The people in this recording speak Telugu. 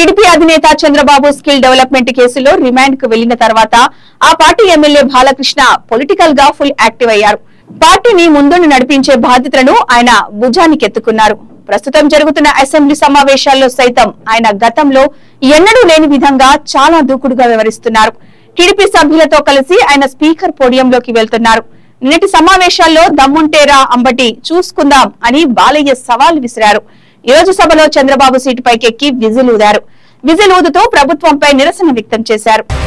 టీడీపీ అధినేత చంద్రబాబు స్కిల్ డెవలప్మెంట్ కేసులో రిమాండ్ కు వెళ్లిన తర్వాత ఆ పార్టీ ఎమ్మెల్యే బాలకృష్ణ పొలిటికల్ గా ఫుల్ యాక్టివ్ అయ్యారు పార్టీని ముందుండి నడిపించే బాధ్యతలను ఆయన భుజానికెత్తుకున్నారు ప్రస్తుతం జరుగుతున్న అసెంబ్లీ సమావేశాల్లో సైతం ఆయన గతంలో ఎన్నడూ లేని విధంగా చాలా దూకుడుగా వ్యవహరిస్తున్నారు టీడీపీ సభ్యులతో కలిసి ఆయన స్పీకర్ పోడియంలోకి వెళ్తున్నారు నిన్నటి సమావేశాల్లో దమ్ముంటేరా అంబటి చూసుకుందాం అని బాలయ్య సవాల్ విసిరారు ఈ రోజు సభలో చంద్రబాబు సీటు పైకెక్కి విజిల్ ఊదారు విజిల్ ఊదుతూ ప్రభుత్వంపై నిరసన వ్యక్తం చేశారు